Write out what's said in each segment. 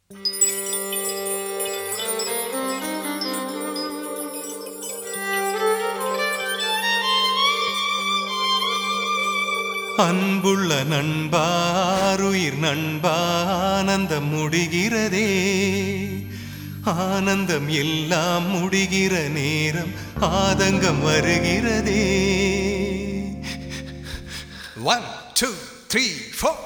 அன்புள்ள நண்பாருயிர் நண்பானந்தம் முடிகிறதே ஆனந்தம் எல்லாம் முடிகிற நேரம் ஆதங்கம் வருகிறதே One, two, three, four.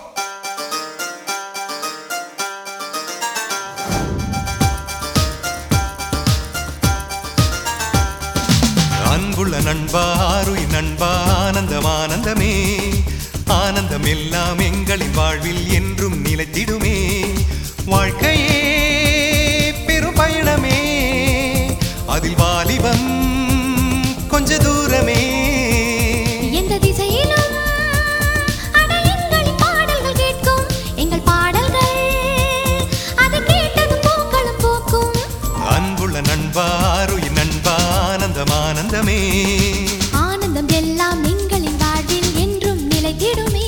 அன்புள்ள நண்பாருயிர் நண்பா ஆனந்தம் ஆனந்தமே ஆனந்தம் எல்லாம் எங்களின் வாழ்வில் என்றும் நிலைத்திடுமே வாழ்க்கையே பெரும் பயணமே அதில் வாலிபம் கொஞ்ச தூரமே எந்த திசையிலும் அட எங்களின் பாடல்கள் கேட்கும் எங்கள் பாடல்கள் அதை கேட்டது பூக்களும் பூக்கும் அன்புள்ள நண்பாருயிர் நண்பா ஆனந்தம் ஆனந்தமே ஆனந்தம் எல்லாம் எங்களின் வாழ்வில் என்றும் நிலைத்திடுமே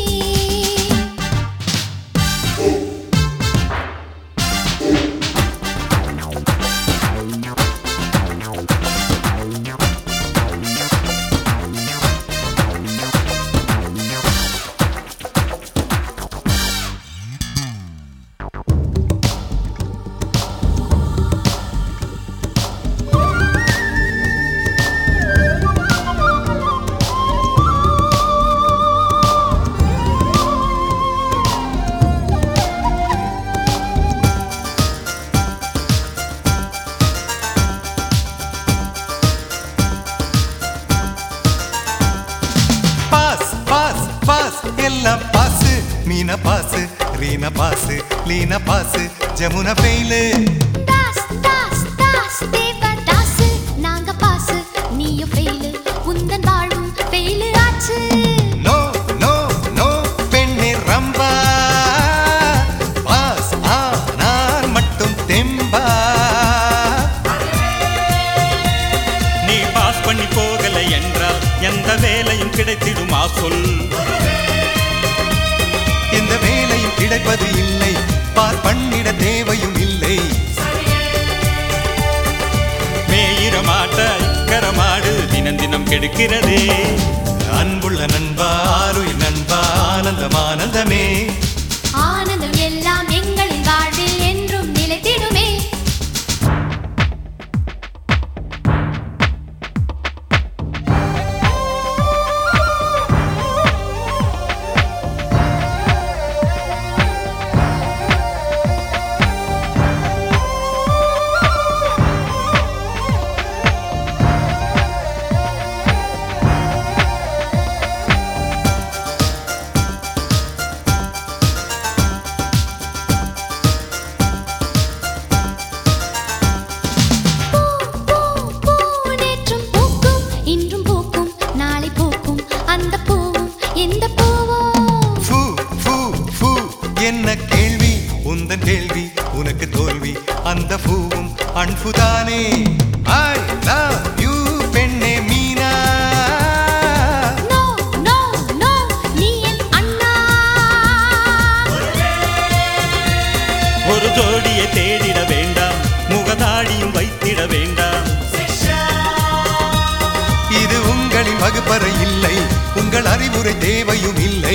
பாஸ் பாஸ் பாஸ் எல்லாம் pass Meena pass Reena pass Leena pass Jamuna fail Das Das Das Devadas நாங்க பாசு நீயும் ஃபெயிலு உந்தன் வாழும் ஃபெயிலு ஆச்சு நோ நோ நோ பெண்ணே ரம்பா பாஸ் ஆ நான் மட்டும் தெம்பா நீ பாஸ் பண்ணி போகலை என்றால் எந்த வேலையும் கிடைத்திடுமா சொல் எந்த வேலையும் கிடைப்பது இல்லை பார் பண்ணிட தேவையும் இல்லை மேயிற மாட்டாய் கரமாடு தினம் தினம் கெடுக்கிறதே அன்புள்ள நண்பா ஆருயிர் நண்பா ஆனந்தம் ஆனந்தமே ஆனந்தம் எல்லாம் எங்களின் வாழ்வில் என்றும் நிலைத்திடுமே பூ, பூ, பூ, நேற்றும் பூக்கும், இன்றும் பூக்கும், நாளை பூக்கும். அந்த பூவும் எந்த பூவோ? ஃபூ ஃபூ ஃபூ என்ன கேள்வி உந்தன் கேள்வி உனக்கு தோல்வி அந்த பூவும் அன்புதானே ஐ லவ் யூ பெண்ணே மீனா No, no, no, நீ என் அண்ணா. ஒரு ஜோடியை தேடிட வேண்டாம் முகதாடியும் வைத்திட வேண்டாம் இது உங்களின் வகுப்பறை இல்லை உங்கள் அறிவுரை தேவையும் இல்லை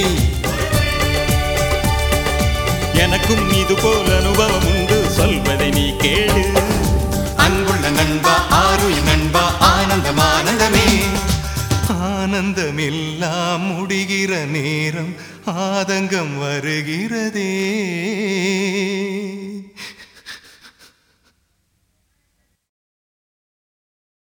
எனக்கும் இது போல் அனுபவம் உண்டு சொல்வதை நீ கேளு அன்புள்ள நண்பா ஆருயிர் நண்பா ஆனந்தம் ஆனந்தமே ஆனந்தம் எல்லாம் முடிகிற நேரம் ஆதங்கம் வருகிறதே